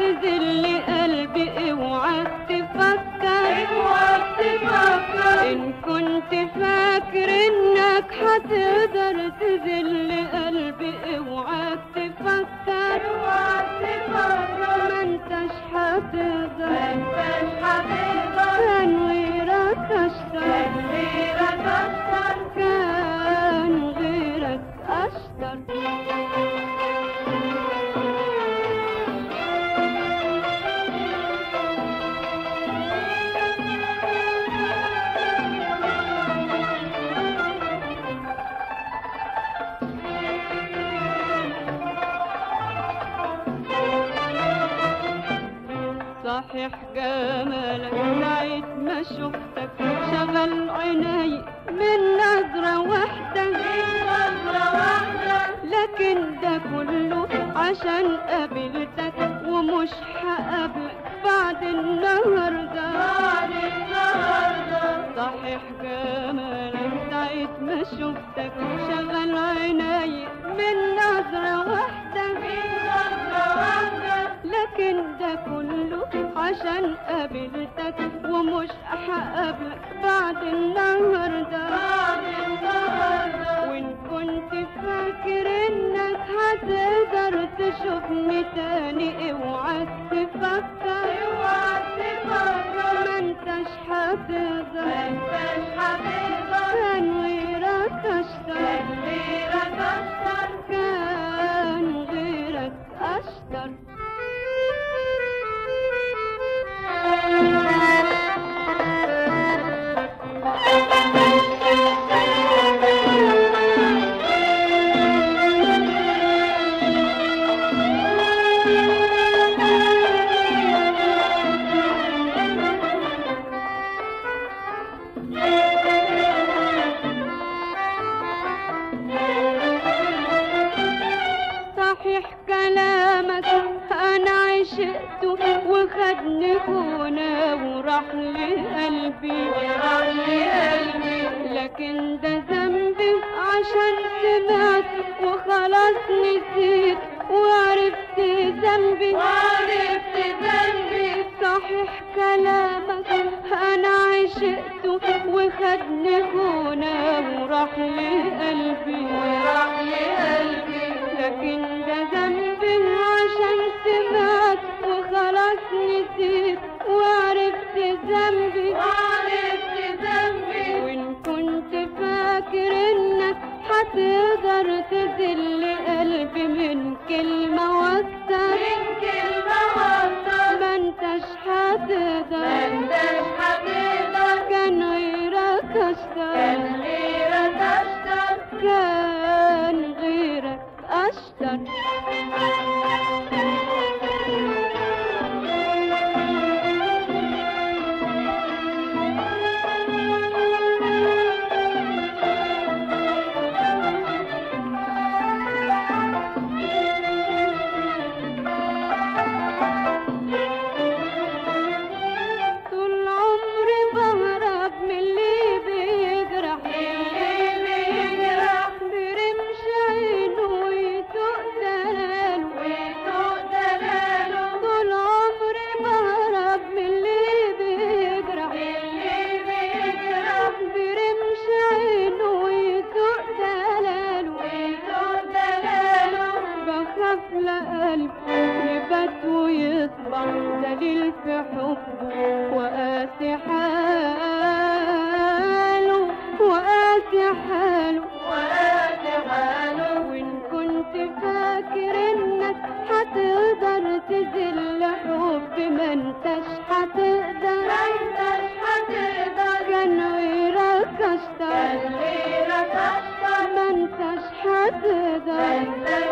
تذل قلبي اوعى تفكر اوعى تفكر ان كنت فاكر انك هتقدر تذل قلبي اوعى تفكر اوعى تفكر ما انتش هتقدر ما انتش هتقدر كان غيرك اشطر كان غيرك اشطر كان غيرك اشطر صحيح جمالك ساعة ما شفتك شغل عيني من نظرة واحدة نظرة واحدة لكن ده كله عشان قابلتك ومش هقابلك بعد النهارده بعد النهاردة صحيح جمالك ساعة ما شفتك شغل عيني من نظرة واحدة نظرة واحدة لكن ده كله عشان قابلتك ومش هقابلك بعد النهارده بعد النهاردة وان كنت فاكر انك هتقدر تشوفني تاني اوعى تفكر اوعى تفكر ما انتش ما هتقدر انتش هتقدر كان غيرك اشطر كان غيرك اشطر كان غيرك اشطر صحيح كلامك انا عشقته وخدني هنا وراح لقلبي وراح لقلبي لكن ده ذنبي عشان سمعت وخلاص نسيت وعرفت ذنبي وعرفت ذنبي صحيح كلامك انا عشقته وخدني هنا وراح لقلبي وراح لقلبي لكن ده ذنبي عشان سمعت وخلاص نسيت وعرفت ذنبي وعرفت ذنبي وان كنت فاكر انك هتقدر تذل قلبي من كلمة واكتر من كلمة واحدة ما انتش هتقدر ما انتش هتقدر كان غيرك اشطر كان غيرك اشطر كان غيرك اشطر طول عمري بهرب من اللي بيجرح اللي بيجرح برمش عينه ويدوق دلاله ويسوق دلاله طول عمري بهرب من اللي بيجرح اللي بيجرح برمش عينه ويدوق دلاله ويسوق دلاله بخاف لقلبي يبات ويطبع دليل في حبه وقاسي حاله وقاسي حاله وقت حاله وإن كنت فاكر إنك هتقدر تذل حب ما انتش هتقدر ما انتش هتقدر كان غيرك كان اشطر غيرك اشطر ما انتش ما هتقدر انتش